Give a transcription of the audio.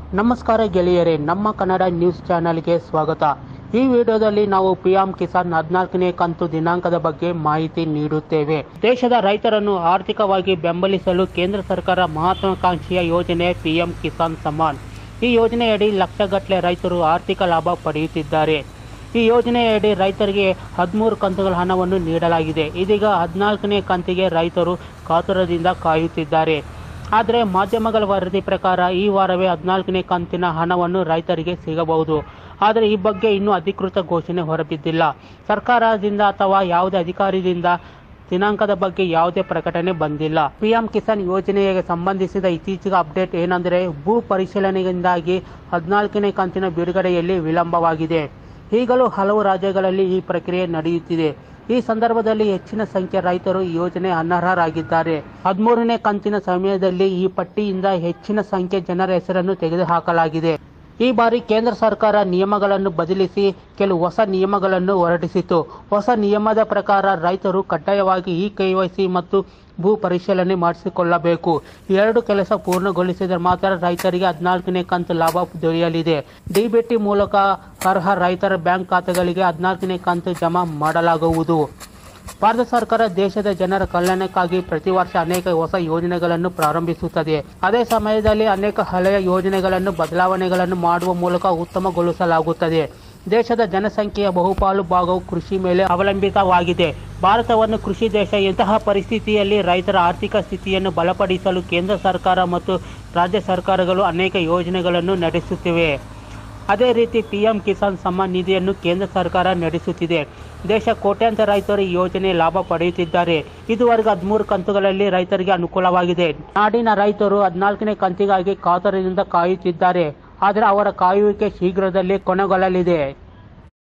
ನಮಸ್ಕಾರ ಗೆಳೆಯರೇ ನಮ್ಮ ಕನ್ನಡ ನ್ಯೂಸ್ ಚಾನೆಲ್ಗೆ ಸ್ವಾಗತ ಈ ವಿಡಿಯೋದಲ್ಲಿ ನಾವು ಪಿಎಂ ಕಿಸಾನ್ ಹದಿನಾಲ್ಕನೇ ಕಂತು ದಿನಾಂಕದ ಬಗ್ಗೆ ಮಾಹಿತಿ ನೀಡುತ್ತೇವೆ ದೇಶದ ರೈತರನ್ನು ಆರ್ಥಿಕವಾಗಿ ಬೆಂಬಲಿಸಲು ಕೇಂದ್ರ ಸರ್ಕಾರ ಮಹತ್ವಾಕಾಂಕ್ಷೆಯ ಯೋಜನೆ ಪಿಎಂ ಕಿಸಾನ್ ಸಮ್ಮಾನ್ ಈ ಯೋಜನೆಯಡಿ ಲಕ್ಷಗಟ್ಟಲೆ ರೈತರು ಆರ್ಥಿಕ ಲಾಭ ಪಡೆಯುತ್ತಿದ್ದಾರೆ ಈ ಯೋಜನೆಯಡಿ ರೈತರಿಗೆ ಹದಿಮೂರು ಕಂತುಗಳ ಹಣವನ್ನು ನೀಡಲಾಗಿದೆ ಇದೀಗ ಹದಿನಾಲ್ಕನೇ ಕಂತಿಗೆ ರೈತರು ಕಾತುರದಿಂದ ಕಾಯುತ್ತಿದ್ದಾರೆ ಆದರೆ ಮಾಧ್ಯಮಗಳ ವರದಿ ಪ್ರಕಾರ ಈ ವಾರವೇ ಹದಿನಾಲ್ಕನೇ ಕಂತಿನ ಹಣವನ್ನು ರೈತರಿಗೆ ಸಿಗಬಹುದು ಆದರೆ ಈ ಬಗ್ಗೆ ಇನ್ನೂ ಅಧಿಕೃತ ಘೋಷಣೆ ಹೊರಬಿದ್ದಿಲ್ಲ ಸರ್ಕಾರದಿಂದ ಅಥವಾ ಯಾವುದೇ ಅಧಿಕಾರಿಯಿಂದ ದಿನಾಂಕದ ಬಗ್ಗೆ ಯಾವುದೇ ಪ್ರಕಟಣೆ ಬಂದಿಲ್ಲ ಪಿಎಂ ಕಿಸಾನ್ ಯೋಜನೆಗೆ ಸಂಬಂಧಿಸಿದ ಇತ್ತೀಚಿನ ಅಪ್ಡೇಟ್ ಏನೆಂದರೆ ಭೂ ಪರಿಶೀಲನೆಯಿಂದಾಗಿ ಹದಿನಾಲ್ಕನೇ ಕಂತಿನ ಬಿಡುಗಡೆಯಲ್ಲಿ ವಿಳಂಬವಾಗಿದೆ ಈಗಲೂ ಹಲವು ರಾಜ್ಯಗಳಲ್ಲಿ ಈ ಪ್ರಕ್ರಿಯೆ ನಡೆಯುತ್ತಿದೆ ಈ ಸಂದರ್ಭದಲ್ಲಿ ಹೆಚ್ಚಿನ ಸಂಖ್ಯೆ ರೈತರು ಈ ಯೋಜನೆ ಅನರ್ಹರಾಗಿದ್ದಾರೆ ಹದಿಮೂರನೇ ಕಂತಿನ ಸಮಯದಲ್ಲಿ ಈ ಪಟ್ಟಿಯಿಂದ ಹೆಚ್ಚಿನ ಸಂಖ್ಯೆ ಜನರ ಹೆಸರನ್ನು ತೆಗೆದುಹಾಕಲಾಗಿದೆ ಈ ಬಾರಿ ಕೇಂದ್ರ ಸರ್ಕಾರ ನಿಯಮಗಳನ್ನು ಬದಲಿಸಿ ಕೆಲವು ಹೊಸ ನಿಯಮಗಳನ್ನು ಹೊರಡಿಸಿತು ಹೊಸ ನಿಯಮದ ಪ್ರಕಾರ ರೈತರು ಕಡ್ಡಾಯವಾಗಿ ಇ ಕೆವೈಸಿ ಮತ್ತು ಭೂ ಪರಿಶೀಲನೆ ಮಾಡಿಸಿಕೊಳ್ಳಬೇಕು ಈ ಎರಡು ಕೆಲಸ ಪೂರ್ಣಗೊಳಿಸಿದರೆ ಮಾತ್ರ ರೈತರಿಗೆ ಹದಿನಾಲ್ಕನೇ ಕಂತು ಲಾಭ ದೊರೆಯಲಿದೆ ಡಿಬಿಟಿ ಮೂಲಕ ಅರ್ಹ ರೈತರ ಬ್ಯಾಂಕ್ ಖಾತೆಗಳಿಗೆ ಹದಿನಾಲ್ಕನೇ ಕಂತು ಜಮಾ ಮಾಡಲಾಗುವುದು ಭಾರತ ಸರ್ಕಾರ ದೇಶದ ಜನರ ಕಲ್ಯಾಣಕ್ಕಾಗಿ ಪ್ರತಿ ವರ್ಷ ಅನೇಕ ಹೊಸ ಯೋಜನೆಗಳನ್ನು ಪ್ರಾರಂಭಿಸುತ್ತದೆ ಅದೇ ಸಮಯದಲ್ಲಿ ಅನೇಕ ಹಳೆಯ ಯೋಜನೆಗಳನ್ನು ಬದಲಾವಣೆಗಳನ್ನು ಮಾಡುವ ಮೂಲಕ ಉತ್ತಮಗೊಳಿಸಲಾಗುತ್ತದೆ ದೇಶದ ಜನಸಂಖ್ಯೆಯ ಬಹುಪಾಲು ಭಾಗವು ಕೃಷಿ ಮೇಲೆ ಅವಲಂಬಿತವಾಗಿದೆ ಭಾರತವನ್ನು ಕೃಷಿ ದೇಶ ಇಂತಹ ಪರಿಸ್ಥಿತಿಯಲ್ಲಿ ರೈತರ ಆರ್ಥಿಕ ಸ್ಥಿತಿಯನ್ನು ಬಲಪಡಿಸಲು ಕೇಂದ್ರ ಸರ್ಕಾರ ಮತ್ತು ರಾಜ್ಯ ಸರ್ಕಾರಗಳು ಅನೇಕ ಯೋಜನೆಗಳನ್ನು ನಡೆಸುತ್ತಿವೆ ಅದೇ ರೀತಿ ಪಿಎಂ ಕಿಸಾನ್ ಸಮ್ಮಾನ್ ನಿಧಿಯನ್ನು ಕೇಂದ್ರ ಸರ್ಕಾರ ನಡೆಸುತ್ತಿದೆ ದೇಶ ಕೋಟ್ಯಾಂತರ ರೈತರು ಈ ಯೋಜನೆ ಲಾಭ ಪಡೆಯುತ್ತಿದ್ದಾರೆ ಇದುವರೆಗೆ ಹದಿಮೂರು ಕಂತುಗಳಲ್ಲಿ ರೈತರಿಗೆ ಅನುಕೂಲವಾಗಿದೆ ನಾಡಿನ ರೈತರು ಹದಿನಾಲ್ಕನೇ ಕಂತಿಗಾಗಿ ಕಾತರದಿಂದ ಕಾಯುತ್ತಿದ್ದಾರೆ ಆದರೆ ಅವರ ಕಾಯುವಿಕೆ ಶೀಘ್ರದಲ್ಲೇ ಕೊನೆಗೊಳ್ಳಲಿದೆ